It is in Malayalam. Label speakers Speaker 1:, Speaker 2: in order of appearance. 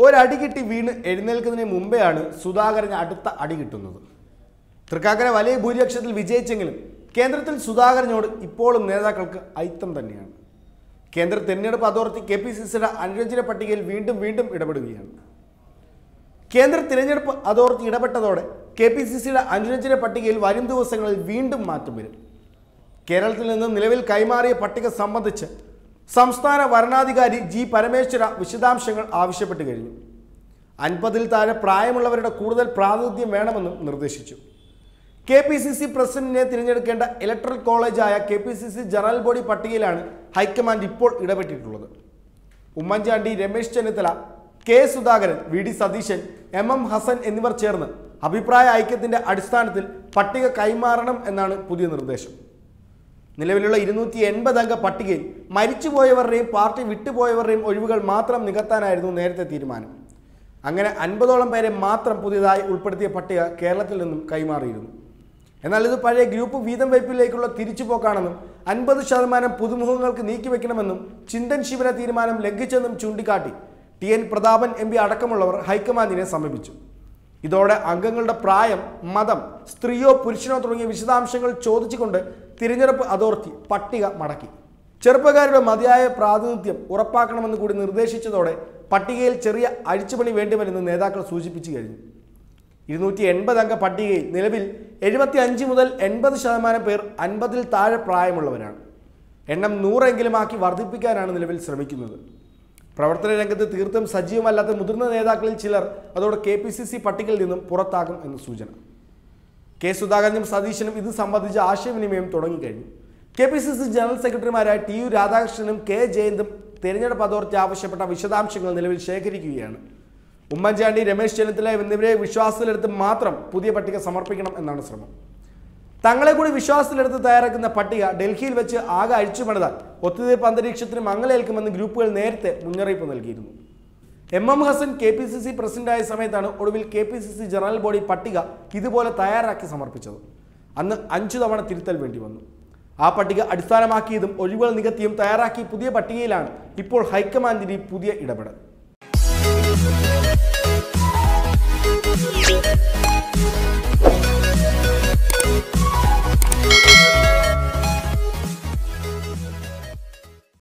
Speaker 1: ഒരടി കിട്ടി വീണ് എഴുന്നേൽക്കുന്നതിന് മുമ്പെയാണ് സുധാകരന് അടുത്ത അടി കിട്ടുന്നത് തൃക്കാക്കര വലിയ ഭൂരിപക്ഷത്തിൽ വിജയിച്ചെങ്കിലും കേന്ദ്രത്തിൽ സുധാകരനോട് ഇപ്പോഴും നേതാക്കൾക്ക് ഐത്തം തന്നെയാണ് കേന്ദ്ര തെരഞ്ഞെടുപ്പ് അതോറിറ്റി കെ പി സി സിയുടെ അനുരഞ്ജന പട്ടികയിൽ വീണ്ടും വീണ്ടും ഇടപെടുകയാണ് കേന്ദ്ര തിരഞ്ഞെടുപ്പ് അതോറിറ്റി ഇടപെട്ടതോടെ കെ പി സി സിയുടെ അനുരഞ്ജന പട്ടികയിൽ വരും ദിവസങ്ങളിൽ വീണ്ടും മാറ്റം വരും കേരളത്തിൽ നിന്ന് നിലവിൽ കൈമാറിയ പട്ടിക സംബന്ധിച്ച് സംസ്ഥാന വരണാധികാരി ജി പരമേശ്വര വിശദാംശങ്ങൾ ആവശ്യപ്പെട്ടു കഴിഞ്ഞു അൻപതിൽ താഴെ പ്രായമുള്ളവരുടെ കൂടുതൽ പ്രാതിനിധ്യം വേണമെന്നും നിർദ്ദേശിച്ചു കെ പി സി സി പ്രസിഡന്റിനെ തിരഞ്ഞെടുക്കേണ്ട ഇലക്ട്രൽ കോളേജായ K P C C general body പട്ടികയിലാണ് ഹൈക്കമാൻഡ് ഇപ്പോൾ ഇടപെട്ടിട്ടുള്ളത് Oommen Chandy Ramesh Chennithala K Sudhakaran V D Satheesan M M Hassan എന്നിവർ ചേർന്ന് അഭിപ്രായ ഐക്യത്തിന്റെ അടിസ്ഥാനത്തിൽ പട്ടിക കൈമാറണം എന്നാണ് പുതിയ നിർദ്ദേശം നിലവിലുള്ള ഇരുന്നൂറ്റി എൺപത് അംഗ പട്ടികയിൽ മരിച്ചുപോയവരുടെയും പാർട്ടി വിട്ടുപോയവരുടെയും ഒഴിവുകൾ മാത്രം നികത്താനായിരുന്നു നേരത്തെ തീരുമാനം അങ്ങനെ അൻപതോളം പേരെ മാത്രം പുതിയതായി ഉൾപ്പെടുത്തിയ പട്ടിക കേരളത്തിൽ നിന്നും കൈമാറിയിരുന്നു എന്നാൽ ഇത് പഴയ ഗ്രൂപ്പ് വീതം വയ്പിലേക്കുള്ള തിരിച്ചുപോക്കാണെന്നും അൻപത് ശതമാനം പുതുമുഖങ്ങൾക്ക് നീക്കിവെക്കണമെന്നും ചിന്തൻ ശിവന തീരുമാനം ലംഘിച്ചെന്നും ചൂണ്ടിക്കാട്ടി T N Prathapan M P അടക്കമുള്ളവർ ഹൈക്കമാൻഡിനെ സമീപിച്ചു ഇതോടെ അംഗങ്ങളുടെ പ്രായം മതം സ്ത്രീയോ പുരുഷനോ തുടങ്ങിയ വിശദാംശങ്ങൾ ചോദിച്ചുകൊണ്ട് തിരഞ്ഞെടുപ്പ് അതോറിറ്റി പട്ടിക മടക്കി ചെറുപ്പക്കാരുടെ മതിയായ പ്രാതിനിധ്യം ഉറപ്പാക്കണമെന്ന് കൂടി നിർദ്ദേശിച്ചതോടെ പട്ടികയിൽ ചെറിയ അഴിച്ചുപണി വേണ്ടിവരുമെന്ന് നേതാക്കൾ സൂചിപ്പിച്ചു കഴിഞ്ഞു ഇരുന്നൂറ്റി എൺപത് അംഗ പട്ടികയിൽ നിലവിൽ എഴുപത്തി അഞ്ച് മുതൽ എൺപത് ശതമാനം പേർ അൻപതിൽ താഴെ പ്രായമുള്ളവരാണ് എണ്ണം നൂറെങ്കിലുമാക്കി വർദ്ധിപ്പിക്കാനാണ് നിലവിൽ ശ്രമിക്കുന്നത് പ്രവർത്തന രംഗത്ത് തീർത്തും സജീവമല്ലാത്ത മുതിർന്ന നേതാക്കളിൽ ചിലർ അതോടെ കെ പി സി സി പട്ടികയിൽ നിന്നും പുറത്താകും എന്ന് സൂചന കെ സുധാകരനും സതീശനും ഇത് സംബന്ധിച്ച ആശയവിനിമയം തുടങ്ങിക്കഴിഞ്ഞു K P C C general സെക്രട്ടറിമാരായ ടി യു രാധാകൃഷ്ണനും കെ ജയന്തും തെരഞ്ഞെടുപ്പ് അതോറിറ്റി ആവശ്യപ്പെട്ട വിശദാംശങ്ങൾ നിലവിൽ ശേഖരിക്കുകയാണ് ഉമ്മൻചാണ്ടി രമേശ് ചെന്നിത്തല എന്നിവരെ വിശ്വാസത്തിലെടുത്ത് മാത്രം പുതിയ പട്ടിക സമർപ്പിക്കണം എന്നാണ് ശ്രമം തങ്ങളെ കൂടി വിശ്വാസത്തിലെടുത്ത് തയ്യാറാക്കുന്ന പട്ടിക ഡൽഹിയിൽ വെച്ച് ആകെ അഴിച്ചുപണിതാൽ ഒത്തുതീർപ്പ് അന്തരീക്ഷത്തിന് മങ്ങലേൽക്കുമെന്ന് ഗ്രൂപ്പുകൾ നേരത്തെ മുന്നറിയിപ്പ് നൽകിയിരുന്നു M M Hassan K P C C പ്രസിഡന്റായ സമയത്താണ് ഒടുവിൽ K P C C general body പട്ടിക ഇതുപോലെ തയ്യാറാക്കി സമർപ്പിച്ചത് അന്ന് അഞ്ചു തവണ തിരുത്തൽ വേണ്ടി വന്നു ആ പട്ടിക അടിസ്ഥാനമാക്കിയതും ഒഴിവുകൾ നികത്തിയും തയ്യാറാക്കി പുതിയ പട്ടികയിലാണ് ഇപ്പോൾ ഹൈക്കമാൻഡിന്റെ ഈ പുതിയ ഇടപെടൽ